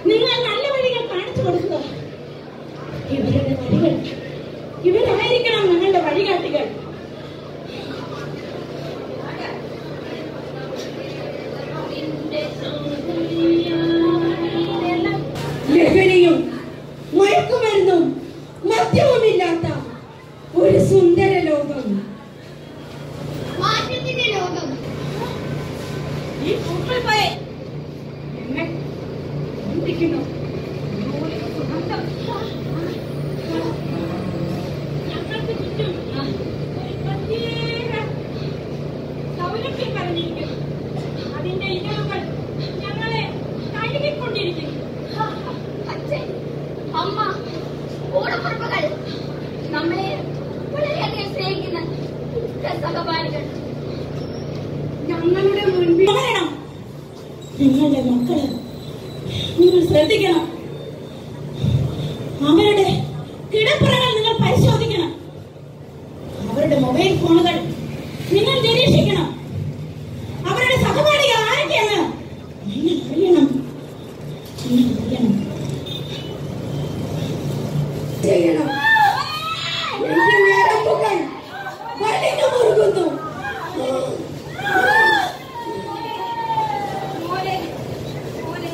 നിങ്ങൾ നല്ല വഴികൾ കാണിച്ചു കൊടുക്കുക ഇവരുടെ വഴികൾ ഇവരായിരിക്കണം ഞങ്ങളുടെ വഴികാട്ടികൾ ലഹരിയും മയക്കുമരുന്നും മദ്യവുമില്ലാത്ത ഒരു സുന്ദര ലോകം മാറ്റത്തിന്റെ ലോകം ഈ പൂക്കൾ പോയെ എന്നെ ചിന്തിക്കുന്നു ഞങ്ങൾക്ക് ചുറ്റും ഒരു പ്രത്യേക സൗരഭ്യം പറഞ്ഞിരിക്കുന്നു അതിന്റെ ഇരവുകൾ ഞങ്ങളെ കഴുകിക്കൊണ്ടിരിക്കുന്നു അച്ഛൻ അമ്മ കൂടപ്പുറപ്പുകൾ നമ്മളെ വളരെയധികം സ്നേഹിക്കുന്ന ഉറ്റ സഹപാഠികൾ ഞങ്ങളുടെ മുൻപിൽ വരണം നിങ്ങളുടെ മക്കള് നിങ്ങൾ ശ്രദ്ധിക്കണം അവരുടെ കിടപ്പുറങ്ങൾ നിങ്ങൾ പരിശോധിക്കണം അവരുടെ മൊബൈൽ ഫോണുകൾ നിങ്ങൾ നിരീക്ഷിക്കണം അവരുടെ സഹപാഠികൾ ആരൊക്കെയാണ് നിങ്ങൾ അറിയണം നിങ്ങൾ അറിയണം ചെയ്യണം എന്റെ ഞരമ്പുകൾ വലിഞ്ഞു മുറുകുന്നു മോനെ മോനെ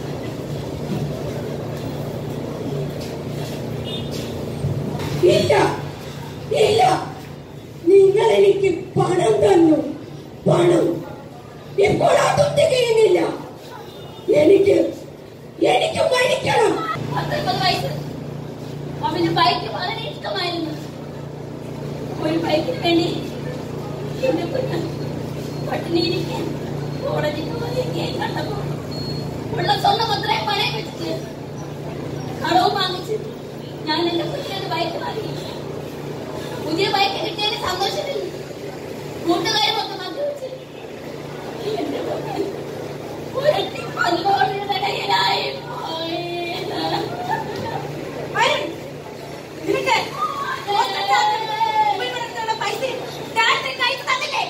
ഇല്ല ഇല്ല നിങ്ങൾ എനിക്ക് പണം തന്നു പണം ഇപ്പോൾ അതും തികയുന്നില്ല എനിക്ക് എനിക്ക് മരിക്കണം പത്തൊൻപത് വയസ്സ് അവന് ബൈക്ക് വളരെ ഇഷ്ടമായിരുന്നു ഒരു ബൈക്കിന് വേണ്ടി എന്റെ കുഞ്ഞ് പട്ടിണിയിരിക്കാൻ കോടതിക്ക് പോയിരിക്കുകയും കണ്ടപ്പോ ഉള്ള സ്വർണ്ണം അത്രയും പണയം വെച്ചിട്ട് കടവും വാങ്ങിച്ച് ഞാൻ എന്റെ കുഞ്ഞിന് ബൈക്ക് വാങ്ങി പുതിയ ബൈക്ക് കിട്ടിയതിന് സന്തോഷത്തിൽ കൂട്ടുകാരും ഒക്കെ മദ്യപിച്ച് എന്റെ കുഞ്ഞ് ഒരട്ടി പല്ലോടിനിടയിലായി പോയി വരും. നിനക്ക് ഹോസ്പിറ്റലിൽ ഉപയോഗത്തിനുള്ള പൈസ ഡാഡിന്റെ കയ്യിൽ തന്നില്ലേ?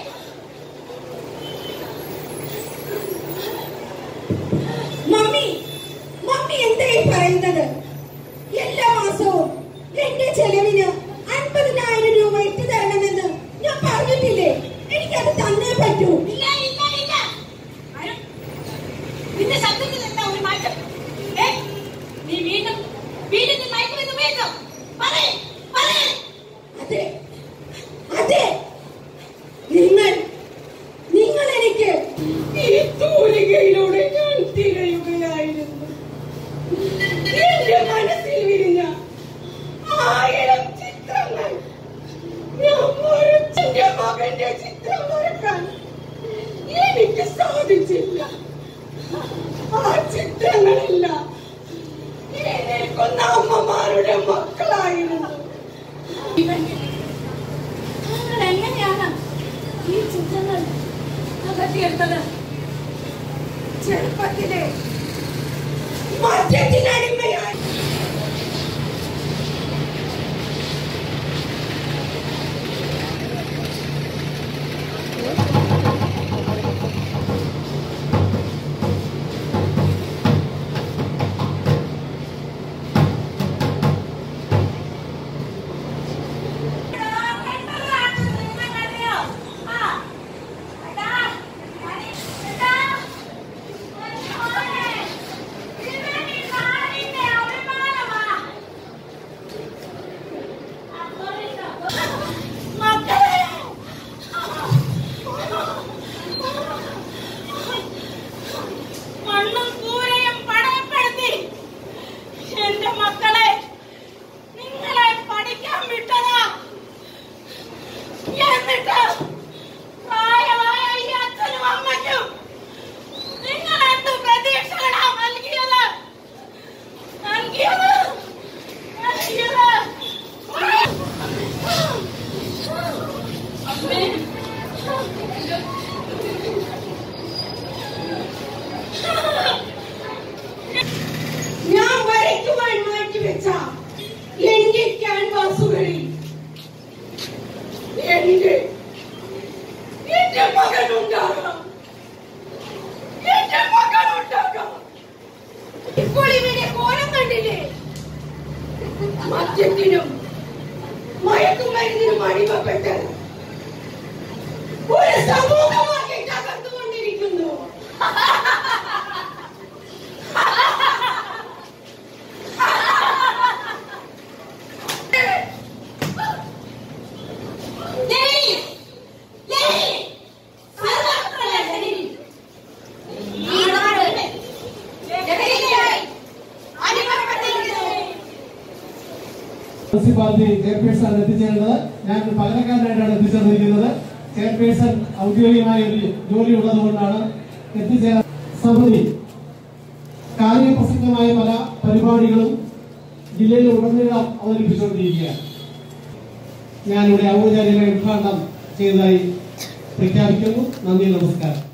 മമ്മി മമ്മി എന്താ ഈ പറയുന്നത് എല്ലാ മാസവും എന്റെ ചെലവിന് അൻപതിനായിരം രൂപ ഇട്ട് തരണമെന്ന് ഞാൻ പറഞ്ഞിട്ടില്ലേ എനിക്കത് തന്നേ പറ്റൂ ഇല്ല ഇല്ല ഇല്ല അരുൺ, നിന്റെ ശബ്ദത്തിൽ എന്താ ഒരു മാറ്റം ഏ? നീ വീണ്ടും വീണ്ടും നീ മയക്കുമരുന്ന് ഉപയോഗിച്ചോ പറയ്, പറയ്. അതെ അതെ നിങ്ങൾ നിങ്ങൾ എനിക്ക് ഈ തൂലികയിലൂടെ ഞാൻ തിരയുകയായിരുന്നു എന്റെ മനസ്സിൽ വിരിഞ്ഞ ആയിരം ചിത്രങ്ങൾ ഞാൻ വരച്ചെന്റെ മകന്റെ ചിത്രം വരക്കാൻ എനിക്ക് സാധിച്ചില്ല ആ ചിത്രങ്ങളെല്ലാം ഈ നിൽക്കുന്ന അമ്മമാരുടെ മക്കളായിരുന്നു നിങ്ങൾ എങ്ങനെയാണ് ഈ ചിത്രങ്ങൾ അകറ്റിയെടുത്തത് ചെറുപ്പത്തിലെ മദ്യത്തിനടിമയായി ആ മദ്യത്തിനും മയക്കുമരുന്നിനും അടിമപ്പെട്ട് ഒരു സമൂഹമാക്കി തകർത്തുകൊണ്ടിരിക്കുന്നു ലഹരി! ലഹരി! സർവ്വത്ര ലഹരി! ഈ നാട് ലഹരിക്കായി അടിമപ്പെട്ടിരിക്കുന്നു. മുനിസിപ്പാലിറ്റി ചെയർപേഴ്സൺ എത്തിച്ചേരുന്നത് ഞാൻ പകരക്കാരനായിട്ടാണ് എത്തിച്ചേർന്നിരിക്കുന്നത് ചെയർപേഴ്സൺ ഔദ്യോഗികമായ ഒരു ജോലി ഉള്ളതുകൊണ്ടാണ് എത്തിച്ചേരാൻ സമിതി കാര്യപ്രസക്തമായ പല പരിപാടികളും ജില്ലയിൽ ഉടനീളം അവതരിപ്പിച്ചുകൊണ്ടിരിക്കുകയാണ് ഞാനിവിടെ ഔപചാരിക ഉദ്ഘാടനം ചെയ്തതായി പ്രഖ്യാപിക്കുന്നു നന്ദി നമസ്കാരം